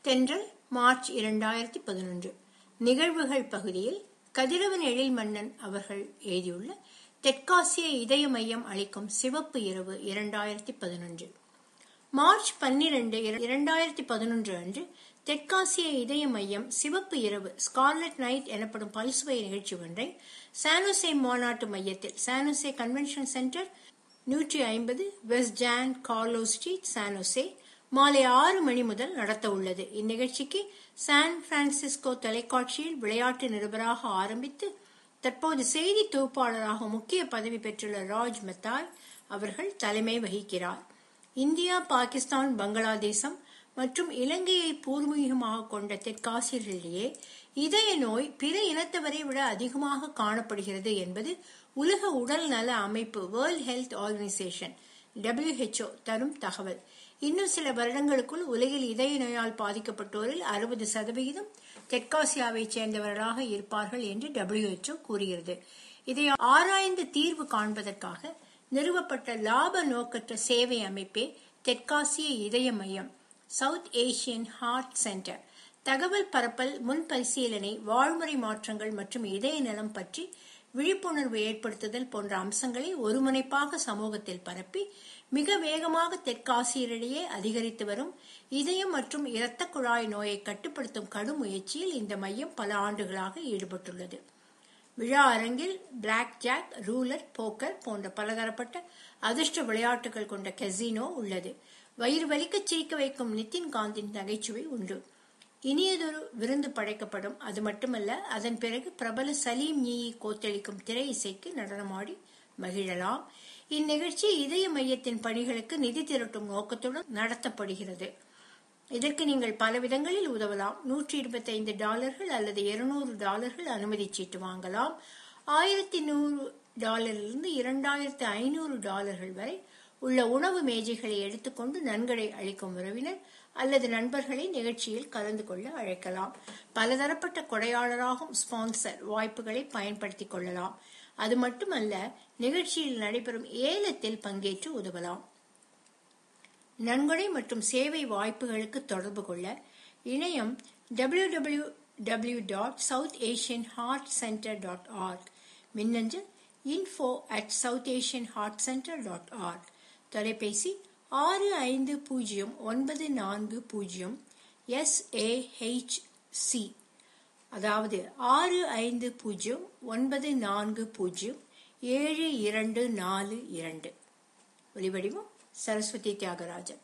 தென்றல் மார்ச் இரண்டாயிரத்தி பதினொன்று நிகழ்வுகள் பகுதியில் கதிரவன் எழில் மன்னன் அவர்கள் எழுதியுள்ள தெற்காசிய இதய மையம் அளிக்கும் சிவப்பு இரவு இரண்டாயிரத்தி பதினொன்று மார்ச் பன்னிரண்டு இரண்டாயிரத்தி பதினொன்று அன்று தெற்காசிய இதய மையம் சிவப்பு இரவு ஸ்கார்லெட் நைட் எனப்படும் பல்சுவை நிகழ்ச்சி ஒன்றை சானோசே மாநாட்டு மையத்தில் சானோசே கன்வென்ஷன் சென்டர் நூற்றி ஐம்பது west San Carlo street San Jose மாலை ஆறு மணி முதல் நடத்த உள்ளது இந்நிகழ்ச்சிக்கு சான் பிரான்சிஸ்கோ தொலைக்காட்சியில் விளையாட்டு நிருபராக ஆரம்பித்து தற்போது செய்தி தொகுப்பாளராக முக்கிய பதவி பெற்றுள்ள ராஜ் மெத்தாய் அவர்கள் தலைமை வகிக்கிறார் இந்தியா பாகிஸ்தான் பங்களாதேசம் மற்றும் இலங்கையை பூர்வீகமாக கொண்ட தெற்காசியர்களிடையே இதய நோய் பிற இனத்தவரை விட அதிகமாக காணப்படுகிறது என்பது உலக உடல் நல அமைப்பு வேர்ல்ட் ஹெல்த் ஆர்கனைசேஷன் டபிள்யூஹெச்ஓ தரும் தகவல் இன்னும் சில வருடங்களுக்குள் உலகில் இதய நோயால் பாதிக்கப்பட்டோரில் அறுபது சதவிகிதம் தெற்காசியாவை சேர்ந்தவர்களாக இருப்பார்கள் என்று டபிள்யூஹெச்ஓ கூறுகிறது இதை ஆராய்ந்து தீர்வு காண்பதற்காக நிறுவப்பட்ட லாப நோக்கற்ற சேவை அமைப்பே தெற்காசிய இதய மையம் சவுத் ஏசியன் ஹார்ட் சென்டர் தகவல் பரப்பல் முன் பரிசீலனை வாழ்முறை மாற்றங்கள் மற்றும் இதய நலம் பற்றி விழிப்புணர்வு ஏற்படுத்துதல் போன்ற அம்சங்களை ஒருமுனைப்பாக சமூகத்தில் பரப்பி மிக வேகமாக தெற்காசியரிடையே அதிகரித்து வரும் இதயம் மற்றும் இரத்த குழாய் நோயை கட்டுப்படுத்தும் கடும் முயற்சியில் இந்த மையம் பல ஆண்டுகளாக ஈடுபட்டுள்ளது விழா அரங்கில் பிளாக் ஜாக் ரூலர் போக்கர் போன்ற பலதரப்பட்ட அதிர்ஷ்ட விளையாட்டுகள் கொண்ட கெசினோ உள்ளது வயிறு வலிக்க சிரிக்க வைக்கும் நிதின் காந்தின் நகைச்சுவை உண்டு இனியதொரு விருந்து படைக்கப்படும் அது மட்டுமல்ல அதன் பிறகு பிரபல சலீம் நீயி கோத்தளிக்கும் திரை இசைக்கு நடனமாடி மகிழலாம் இந்நிகழ்ச்சி இதய மையத்தின் பணிகளுக்கு நிதி திரட்டும் நோக்கத்துடன் நடத்தப்படுகிறது இதற்கு நீங்கள் பல விதங்களில் உதவலாம் நூற்றி இருபத்தி ஐந்து டாலர்கள் அல்லது இருநூறு டாலர்கள் அனுமதி சீட்டு வாங்கலாம் ஆயிரத்தி நூறு டாலரிலிருந்து இரண்டாயிரத்தி ஐநூறு டாலர்கள் வரை உள்ள உணவு மேஜைகளை எடுத்துக்கொண்டு நன்கொடை அளிக்கும் உறவினர் அல்லது நண்பர்களை நிகழ்ச்சியில் கலந்து கொள்ள அழைக்கலாம் பலதரப்பட்ட கொடையாளராகும் ஸ்பான்சர் வாய்ப்புகளை பயன்படுத்திக் கொள்ளலாம் அது மட்டுமல்ல நிகழ்ச்சியில் நடைபெறும் ஏலத்தில் பங்கேற்று உதவலாம் நன்கொடை மற்றும் சேவை வாய்ப்புகளுக்கு தொடர்பு கொள்ள இணையம் W W W dot south Asian heart centre dot org மின்னஞ்சல் info at south Asian heart centre dot org தொலைபேசி ஆறு ஐந்து பூஜ்ஜியம் ஒன்பது நான்கு பூஜ்ஜியம் எஸ்ஏஹெச்சி அதாவது ஆறு ஐந்து பூஜ்ஜியம் ஒன்பது நான்கு பூஜ்ஜியம் ஏழு இரண்டு நாலு இரண்டு ஒலிவடிவம் சரஸ்வதி தியாகராஜன்